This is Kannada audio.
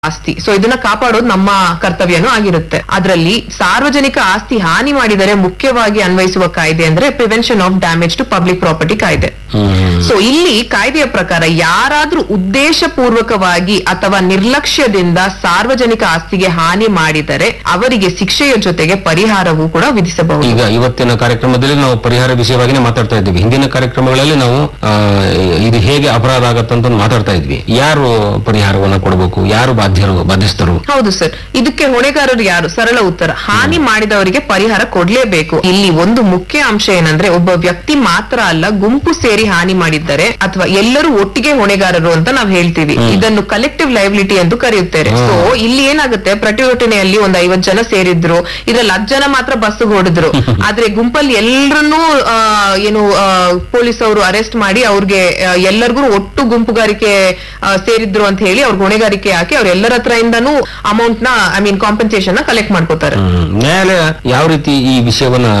ಆಸ್ತಿ ಸೊ ಇದನ್ನ ಕಾಪಾಡೋದು ನಮ್ಮ ಕರ್ತವ್ಯನೂ ಆಗಿರುತ್ತೆ ಅದರಲ್ಲಿ ಸಾರ್ವಜನಿಕ ಆಸ್ತಿ ಹಾನಿ ಮಾಡಿದರೆ ಮುಖ್ಯವಾಗಿ ಅನ್ವಯಿಸುವ ಕಾಯ್ದೆ ಅಂದ್ರೆ prevention of damage to public property ಕಾಯ್ದೆ ಸೊ ಇಲ್ಲಿ ಕಾಯ್ದೆಯ ಪ್ರಕಾರ ಯಾರಾದ್ರೂ ಉದ್ದೇಶ ಪೂರ್ವಕವಾಗಿ ಅಥವಾ ನಿರ್ಲಕ್ಷ್ಯದಿಂದ ಸಾರ್ವಜನಿಕ ಆಸ್ತಿಗೆ ಹಾನಿ ಮಾಡಿದರೆ ಅವರಿಗೆ ಶಿಕ್ಷೆಯ ಜೊತೆಗೆ ಪರಿಹಾರವೂ ಕೂಡ ವಿಧಿಸಬಹುದು ಈಗ ಇವತ್ತಿನ ಕಾರ್ಯಕ್ರಮದಲ್ಲಿ ನಾವು ಪರಿಹಾರ ವಿಷಯವಾಗಿನೇ ಮಾತಾಡ್ತಾ ಇದ್ದೀವಿ ಹಿಂದಿನ ಕಾರ್ಯಕ್ರಮಗಳಲ್ಲಿ ನಾವು ಆ, ಇದು ಹೇಗೆ ಅಪರಾಧ ಆಗತ್ತಂತ ಮಾತಾಡ್ತಾ ಇದ್ವಿ ಯಾರು ಪರಿಹಾರವನ್ನ ಕೊಡಬೇಕು ಯಾರು ಬಾಧ್ಯರು ಬಾಧ್ಯಸ್ಥರು ಹೌದು ಸರ್ ಇದಕ್ಕೆ ಹೊಣೆಗಾರರು ಯಾರು ಸರಳ ಉತ್ತರ ಹಾನಿ ಮಾಡಿದವರಿಗೆ ಪರಿಹಾರ ಕೊಡ್ಲೇಬೇಕು ಇಲ್ಲಿ ಒಂದು ಮುಖ್ಯ ಅಂಶ ಏನಂದ್ರೆ ಒಬ್ಬ ವ್ಯಕ್ತಿ ಮಾತ್ರ ಅಲ್ಲ ಗುಂಪು ಸೇರಿ ಹಾನಿ ಮಾಡಿದ್ದಾರೆ ಅಥವಾ ಎಲ್ಲರೂ ಒಟ್ಟಿಗೆ ಹೊಣೆಗಾರರು ಅಂತ ನಾವು ಹೇಳ್ತೀವಿ ಇದನ್ನು ಕಲೆಕ್ಟಿವ್ ಲೈಬಿಲಿಟಿ ಎಂದು ಕರೆಯುತ್ತೇವೆ ಸೊ ಇಲ್ಲಿ ಏನಾಗುತ್ತೆ ಪ್ರತಿಭಟನೆಯಲ್ಲಿ ಒಂದ್ ಐವತ್ ಜನ ಸೇರಿದ್ರು ಇದ್ರಲ್ಲಿ ಹತ್ತು ಜನ ಮಾತ್ರ ಬಸ್ ಹೊಡೆದ್ರು ಆದ್ರೆ ಗುಂಪಲ್ಲಿ ಎಲ್ರನ್ನೂ ಆ, ಏನು ಪೊಲೀಸ್ ಅವರು ಅರೆಸ್ಟ್ ಮಾಡಿ ಅವ್ರಿಗೆ ಆ, ಎಲ್ಲರಿಗೂ ಒಟ್ಟು ಗುಂಪುಗಾರಿಕೆ ಆ, ಸೇರಿದ್ರು ಅಂತ ಹೇಳಿ ಅವ್ರಿಗೆ ಹೊಣೆಗಾರಿಕೆ ಹಾಕಿ ಅವ್ರ ಎಲ್ಲರ ಹತ್ರ ಇಂದನೂ ಅಮೌಂಟ್ ನ ಐ ಮೀನ್ ಕಾಂಪನ್ಸೇಷನ್ ನ ಕಲೆಕ್ಟ್ ಮಾಡ್ಕೋತಾರೆ ಹ್ಮ್. ನ್ಯಾಯಾಲಯ ಯಾವ ರೀತಿ ಈ ವಿಷಯವನ್ನ